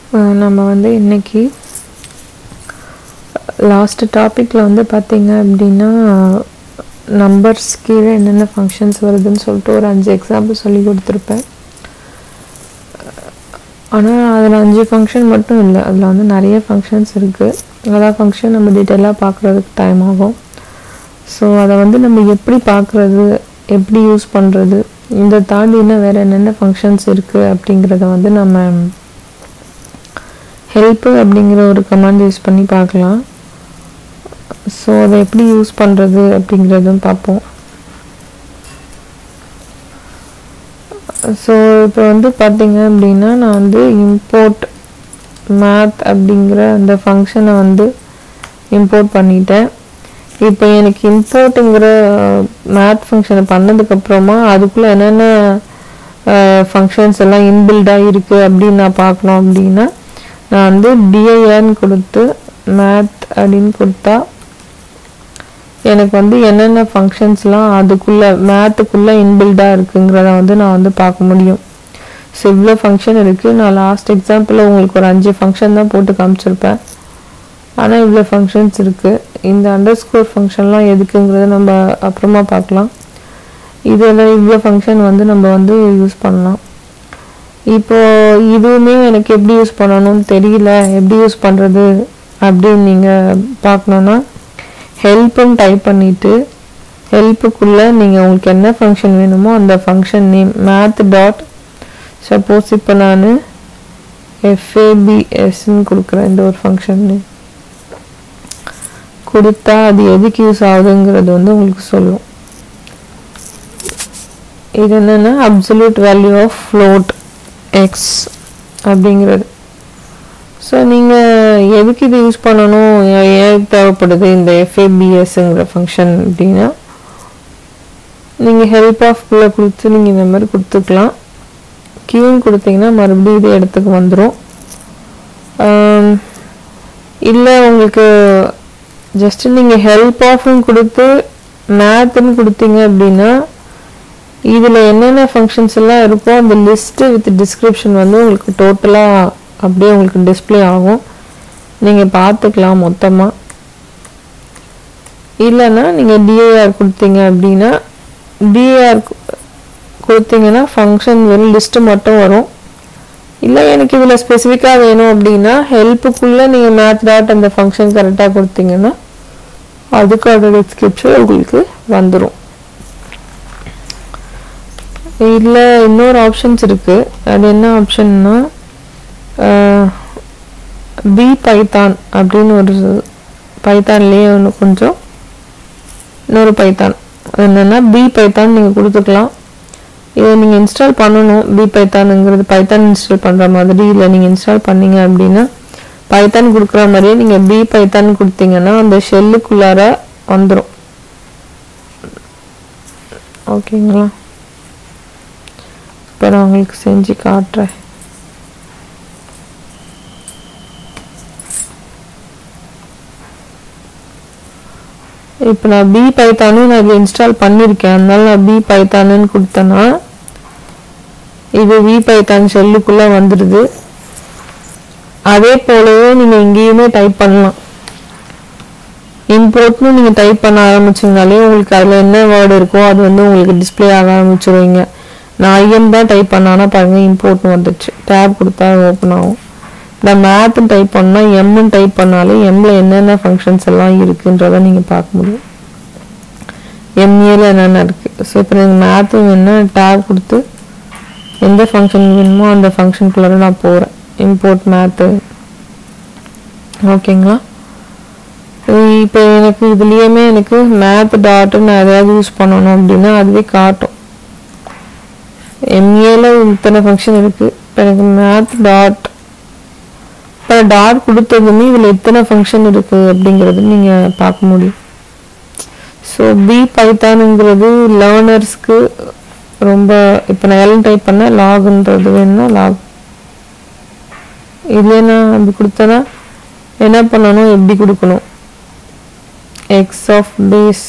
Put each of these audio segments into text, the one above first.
அஹ் நம்ம வந்து இன்னைக்கு லாஸ்ட் டாப்பிக்கில் வந்து பார்த்தீங்க அப்படின்னா நம்பர்ஸ் கீழே என்னென்ன ஃபங்க்ஷன்ஸ் வருதுன்னு சொல்லிட்டு ஒரு அஞ்சு எக்ஸாம்பிள் சொல்லி கொடுத்துருப்பேன் ஆனால் அதில் அஞ்சு ஃபங்க்ஷன் மட்டும் இல்லை அதில் வந்து நிறைய ஃபங்க்ஷன்ஸ் இருக்குது அதான் ஃபங்க்ஷன் நம்ம டீட்டெயிலாக பார்க்குறதுக்கு டைம் ஆகும் ஸோ அதை வந்து நம்ம எப்படி பார்க்குறது எப்படி யூஸ் பண்ணுறது இந்த தாண்டி இன்னும் வேறு என்னென்ன ஃபங்க்ஷன்ஸ் இருக்குது அப்படிங்கிறத வந்து நம்ம ஹெல்ப்பு அப்படிங்கிற ஒரு கமாண்ட் யூஸ் பண்ணி பார்க்கலாம் ஸோ அதை எப்படி யூஸ் பண்ணுறது அப்படிங்கிறதும் பார்ப்போம் ஸோ இப்போ வந்து பார்த்தீங்க அப்படின்னா நான் வந்து இம்போர்ட் மேத் அப்படிங்கிற அந்த ஃபங்க்ஷனை வந்து இம்போர்ட் பண்ணிட்டேன் இப்போ எனக்கு இம்போர்ட்டுங்கிற மேத் ஃபங்க்ஷனை பண்ணதுக்கப்புறமா அதுக்குள்ளே என்னென்ன ஃபங்க்ஷன்ஸ் எல்லாம் இன்பில்டாக இருக்குது அப்படின்னு நான் பார்க்கணும் அப்படின்னா நான் வந்து டிஐஆர்னு கொடுத்து மேத் அப்படின்னு கொடுத்தா எனக்கு வந்து என்னென்ன ஃபங்க்ஷன்ஸ்லாம் அதுக்குள்ளே மேத்துக்குள்ளே இன்பில்டாக இருக்குங்கிறத வந்து நான் வந்து பார்க்க முடியும் ஸோ இவ்வளோ ஃபங்க்ஷன் இருக்குது நான் லாஸ்ட் எக்ஸாம்பிளில் உங்களுக்கு ஒரு அஞ்சு ஃபங்க்ஷன் தான் போட்டு காமிச்சிருப்பேன் ஆனால் இவ்வளோ ஃபங்க்ஷன்ஸ் இருக்குது இந்த அண்டர் ஸ்கோர் ஃபங்க்ஷன்லாம் எதுக்குங்கிறத நம்ம அப்புறமா பார்க்கலாம் இதில் இவ்வளோ ஃபங்க்ஷன் வந்து நம்ம வந்து யூஸ் பண்ணலாம் இப்போ இதுவுமே எனக்கு எப்படி யூஸ் பண்ணணும்னு தெரியல எப்படி யூஸ் பண்ணுறது அப்படின்னு நீங்கள் பார்க்கணுன்னா ஹெல்ப்புன்னு டைப் பண்ணிவிட்டு ஹெல்ப்புக்குள்ளே நீங்கள் உங்களுக்கு என்ன ஃபங்க்ஷன் வேணுமோ அந்த function name math dot suppose இப்போ நான் எஃப்ஏபிஎஸ்ன்னு கொடுக்குறேன் இந்த ஒரு ஃபங்க்ஷன் நேம் கொடுத்தா அது எதுக்கு யூஸ் ஆகுதுங்கிறது வந்து உங்களுக்கு சொல்லும் இது என்னென்னா absolute value of float x அப்படிங்கிறது ஸோ நீங்கள் எதுக்கு இது யூஸ் பண்ணணும் ஏன் தேவைப்படுது இந்த எஃப்ஏபிஎஸ்ங்கிற ஃபங்க்ஷன் அப்படின்னா நீங்கள் ஹெல்ப் ஆஃப்குள்ளே கொடுத்து நீங்கள் இந்த மாதிரி கொடுத்துக்கலாம் கியூன்னு கொடுத்தீங்கன்னா மறுபடியும் இதே இடத்துக்கு வந்துடும் இல்லை உங்களுக்கு ஜஸ்ட் நீங்கள் ஹெல்ப் ஆஃப்னு கொடுத்து மேத்துன்னு கொடுத்தீங்க அப்படின்னா இதில் என்னென்ன ஃபங்க்ஷன்ஸ் எல்லாம் இருக்கோ அந்த லிஸ்ட்டு வித் டிஸ்கிரிப்ஷன் வந்து உங்களுக்கு டோட்டலாக அப்படியே உங்களுக்கு டிஸ்பிளே ஆகும் நீங்கள் பார்த்துக்கலாம் மொத்தமாக இல்லைன்னா நீங்கள் டிஏஆர் கொடுத்தீங்க அப்படின்னா டிஏஆர் கொடுத்தீங்கன்னா ஃபங்க்ஷன் வெறும் லிஸ்ட்டு மட்டும் வரும் இல்லை எனக்கு இதில் ஸ்பெசிஃபிக்காக வேணும் அப்படின்னா ஹெல்ப்புக்குள்ளே நீங்கள் மேத் டாட் அந்த ஃபங்க்ஷன் கரெக்டாக கொடுத்தீங்கன்னா அதுக்கான டிஸ்கிரிப்ஷன் உங்களுக்கு வந்துடும் இதில் இன்னொரு ஆப்ஷன்ஸ் இருக்குது அது என்ன ஆப்ஷன்னா பி பைத்தான் அப்படின்னு ஒரு பைத்தான்லேயே ஒன்று கொஞ்சம் இன்னொரு பைத்தான் என்னென்னா பி பைத்தான் நீங்கள் கொடுத்துக்கலாம் இதை நீங்கள் இன்ஸ்டால் பண்ணணும் பி பைத்தானுங்கிறது பைத்தான் இன்ஸ்டால் பண்ணுற மாதிரி இல்லை நீங்கள் இன்ஸ்டால் பண்ணீங்க அப்படின்னா பைத்தான் கொடுக்குற மாதிரியே நீங்கள் பி பைத்தான் கொடுத்தீங்கன்னா அந்த ஷெல்லுக்குள்ளார வந்துடும் ஓகேங்களா இப்போ நான் உங்களுக்கு செஞ்சு காட்டுறேன் இப்போ நான் பி பைத்தானும் நான் இதை இன்ஸ்டால் பண்ணியிருக்கேன் அதனால நான் பி பைத்தானுன்னு கொடுத்தேன்னா இது வி பைத்தான் செல்லுக்குள்ளே வந்துடுது அதே போலவே நீங்கள் இங்கேயுமே டைப் பண்ணலாம் இம்போர்ட்னு நீங்கள் டைப் பண்ண ஆரம்பிச்சிங்கனாலே உங்களுக்கு அதில் என்ன வேர்டு இருக்கோ அது வந்து உங்களுக்கு டிஸ்பிளே ஆக ஆரம்பிச்சிருவீங்க நான் ஐஎம் தான் டைப் பண்ணானா பாருங்கள் இம்போர்ட்னு வந்துடுச்சு டேப் கொடுத்தா ஓப்பன் ஆகும் இந்த மேத்து டைப் பண்ணால் எம்னு டைப் பண்ணாலே எம்மில் என்னென்ன ஃபங்க்ஷன்ஸ் எல்லாம் இருக்குன்றதை நீங்கள் பார்க்க முடியும் எம்ஏல என்னென்ன இருக்குது ஸோ இப்போ நீங்கள் மேத்து வேணுன்னா டேப் கொடுத்து எந்த ஃபங்க்ஷன் வேணுமோ அந்த ஃபங்க்ஷனுக்குள்ளார நான் போகிறேன் இம்போர்ட் மேத்து ஓகேங்களா இப்போ எனக்கு இதுலேயுமே எனக்கு மேத் டாட்டு நான் எதாவது யூஸ் பண்ணணும் அப்படின்னா அதுவே காட்டும் எம்ஏல இத்தனை ஃபங்க்ஷன் இருக்குது இப்போ எனக்கு மேத் டாட் இப்போ டாட் கொடுத்ததுமே இதில் எத்தனை ஃபங்க்ஷன் இருக்குது அப்படிங்கிறது நீங்கள் பார்க்க முடியும் ஸோ பி பைத்தானுங்கிறது லேர்னர்ஸ்க்கு ரொம்ப இப்போ நான் எல்லாம் டைப் பண்ணேன் லாகுன்றது வேணும்னா லாக் இதுல நான் அப்படி கொடுத்தேன்னா என்ன பண்ணணும் எப்படி கொடுக்கணும் எக்ஸ் ஆஃப் பேஸ்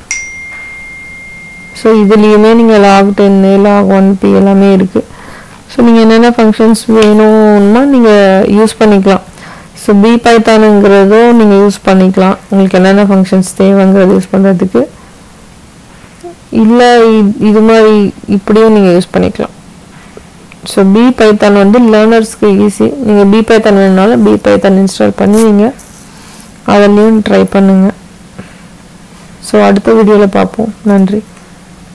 ஸோ இதுலேயுமே நீங்கள் லாக் டென்னு லாக் ஒன் பி எல்லாமே இருக்குது ஸோ நீங்கள் என்னென்ன ஃபங்க்ஷன்ஸ் வேணும்னா நீங்கள் யூஸ் பண்ணிக்கலாம் ஸோ பி பைத்தானுங்கிறதும் நீங்கள் யூஸ் பண்ணிக்கலாம் உங்களுக்கு என்னென்ன ஃபங்க்ஷன்ஸ் தேவைங்கிறது யூஸ் பண்ணுறதுக்கு இல்லை இது மாதிரி இப்படியும் நீங்கள் யூஸ் பண்ணிக்கலாம் ஸோ பி பைத்தான் வந்து லேர்னர்ஸ்க்கு ஈஸி நீங்கள் பி பைத்தான் வேணுனாலும் பி பைத்தான் இன்ஸ்டால் பண்ணி நீங்கள் அதுலேயும் ட்ரை பண்ணுங்கள் ஸோ அடுத்த வீடியோவில் பார்ப்போம் நன்றி